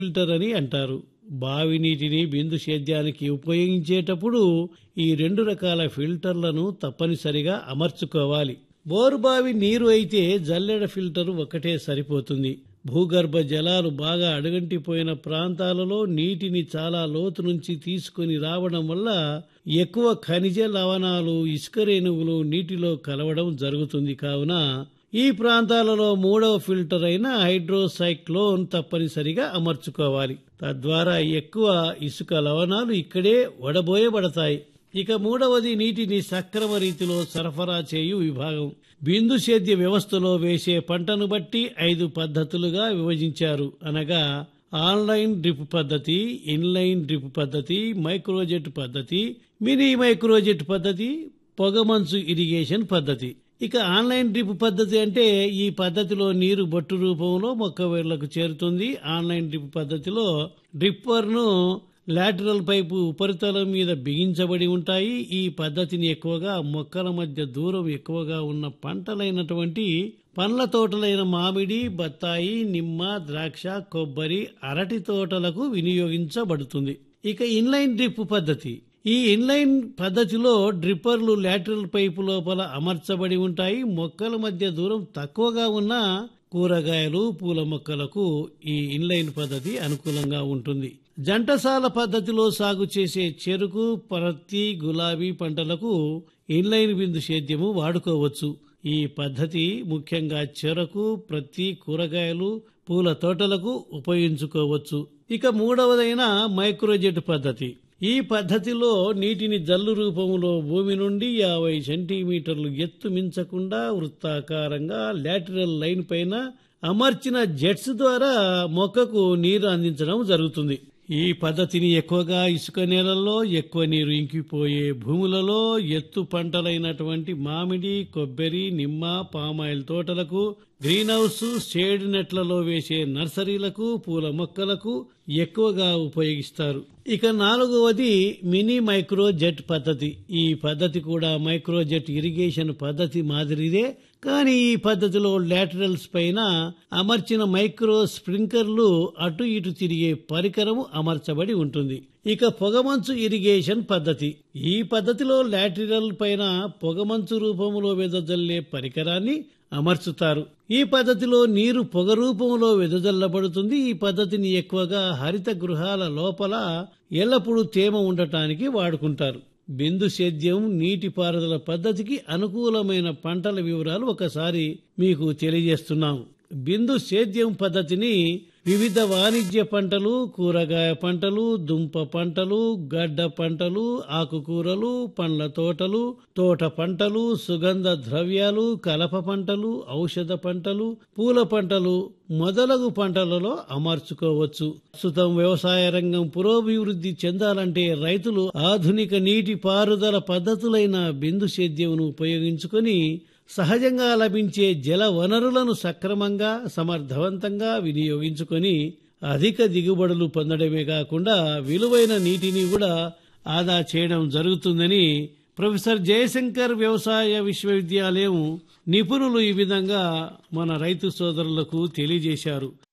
filter అని అంటారు బావి నీటిని బిందు సేద్యానికి ఉపయోగించేటప్పుడు ఈ రెండు రకాల ఫిల్టర్లను తప్పనిసరిగా అమర్చుకోవాలి బోరుబావి నీరు అయితే జల్లెడ ఫిల్టర్ ఒకటే సరిపోతుంది భూగర్భ జలాలు బాగా అడుగంటిపోయిన ప్రాంతాలలో నీటిని చాలా లోతు నుంచి తీసుకొని రావడం వల్ల ఎక్కువ ఖనిజ లవణాలు ఇసుక రేణువులు నీటిలో కలవడం జరుగుతుంది కావున ఈ ప్రాంతాలలో మూడవ ఫిల్టర్ అయిన హైడ్రోసైక్లోన్ తప్పనిసరిగా అమర్చుకోవాలి తద్వారా ఎక్కువ ఇసుక లవణాలు ఇక్కడే వడబోయబడతాయి ఇక మూడవది నీటిని సక్రమ రీతిలో సరఫరా చేయు విభాగం బిందు సేద్య వ్యవస్థలో వేసే పంటను బట్టి ఐదు పద్ధతులుగా విభజించారు అనగా ఆన్లైన్ డ్రిప్ పద్ధతి ఇన్లైన్ డ్రిప్ పద్ధతి మైక్రోజెట్ పద్ధతి మినీ మైక్రోజెట్ పద్ధతి పొగమంచు ఇరిగేషన్ పద్ధతి ఇక ఆన్లైన్ డ్రిప్ పద్ధతి అంటే ఈ పద్ధతిలో నీరు బొట్టు రూపంలో మొక్క వేర్లకు చేరుతుంది ఆన్లైన్ డ్రిప్ పద్ధతిలో డ్రిప్పర్ను లాటరల్ పైపు ఉపరితలం మీద బిగించబడి ఉంటాయి ఈ పద్ధతిని ఎక్కువగా మొక్కల మధ్య దూరం ఎక్కువగా ఉన్న పంటలైనటువంటి పండ్ల తోటలైన మామిడి బత్తాయి నిమ్మ ద్రాక్ష కొబ్బరి అరటి తోటలకు వినియోగించబడుతుంది ఇక ఇన్లైన్ డ్రిప్ పద్ధతి ఈ ఇన్లైన్ పద్ధతిలో డ్రిప్పర్లు లాటరల్ పైపు లోపల అమర్చబడి ఉంటాయి మొక్కల మధ్య దూరం తక్కువగా ఉన్న కూరగాయలు పూల మొక్కలకు ఈ ఇన్లైన్ పద్ధతి అనుకూలంగా ఉంటుంది జంటసాల పద్ధతిలో సాగు చేసే చెరుకు పరత్తి గులాబీ పంటలకు ఇన్లైన్ బిందు సేద్యము వాడుకోవచ్చు ఈ పద్ధతి ముఖ్యంగా చెరకు ప్రతి కూరగాయలు పూల తోటలకు ఉపయోగించుకోవచ్చు ఇక మూడవదైన మైక్రోజెట్ పద్ధతి ఈ పద్ధతిలో నీటిని జల్లు రూపంలో భూమి నుండి యాభై సెంటీమీటర్లు ఎత్తు మించకుండా వృత్తాకారంగా లాటరల్ లైన్ పైన అమర్చిన జెట్స్ ద్వారా మొక్కకు నీరు అందించడం జరుగుతుంది ఈ పద్ధతిని ఎక్కువగా ఇసుక నేలల్లో ఎక్కువ నీరు ఇంకిపోయే భూములలో ఎత్తు పంటలైనటువంటి మామిడి కొబ్బరి నిమ్మ పామాయిల్ తోటలకు గ్రీన్ హౌస్ షేడ్ నెట్లలో వేసే నర్సరీలకు పూల మొక్కలకు ఎక్కువగా ఉపయోగిస్తారు ఇక నాలుగవది మినీ మైక్రో జెట్ పద్ధతి ఈ పద్ధతి కూడా మైక్రో జెట్ ఇరిగేషన్ పద్ధతి మాదిరిదే కానీ ఈ పద్ధతిలో లాటరల్స్ పైన అమర్చిన మైక్రో స్ప్రింకర్లు అటు ఇటు తిరిగే పరికరము అమర్చబడి ఉంటుంది ఇక పొగమంచు ఇరిగేషన్ పద్ధతి ఈ పద్ధతిలో లాటరల్ పైన పొగమంచు రూపంలో వెదజల్లే పరికరాన్ని అమర్చుతారు ఈ పద్ధతిలో నీరు పొగ రూపంలో వెదజల్లబడుతుంది ఈ పద్ధతిని ఎక్కువగా హరిత గృహాల లోపల ఎల్లప్పుడూ తేమ ఉండటానికి వాడుకుంటారు బిందు సేద్యం నీటిపారుదల పద్ధతికి అనుకూలమైన పంటల వివరాలు ఒకసారి మీకు తెలియజేస్తున్నాం బిందు సేద్యం పద్ధతిని వివిధ వాణిజ్య పంటలు కూరగాయ పంటలు దుంప పంటలు గడ్డ పంటలు ఆకుకూరలు పండ్ల తోటలు తోట పంటలు సుగంధ ద్రవ్యాలు కలప పంటలు ఔషధ పంటలు పూల పంటలు మొదలగు పంటలలో అమర్చుకోవచ్చు ప్రస్తుతం వ్యవసాయ రంగం పురోభివృద్ధి చెందాలంటే రైతులు ఆధునిక నీటి పారుదల పద్ధతులైన బిందు సేద్యమును ఉపయోగించుకొని సహజంగా లభించే జల వనరులను సక్రమంగా సమర్థవంతంగా వినియోగించుకొని అధిక దిగుబడులు పొందడమే కాకుండా విలువైన నీటిని కూడా ఆదా చేయడం జరుగుతుందని ప్రొఫెసర్ జయశంకర్ వ్యవసాయ విశ్వవిద్యాలయం నిపుణులు ఈ విధంగా మన రైతు సోదరులకు తెలియజేశారు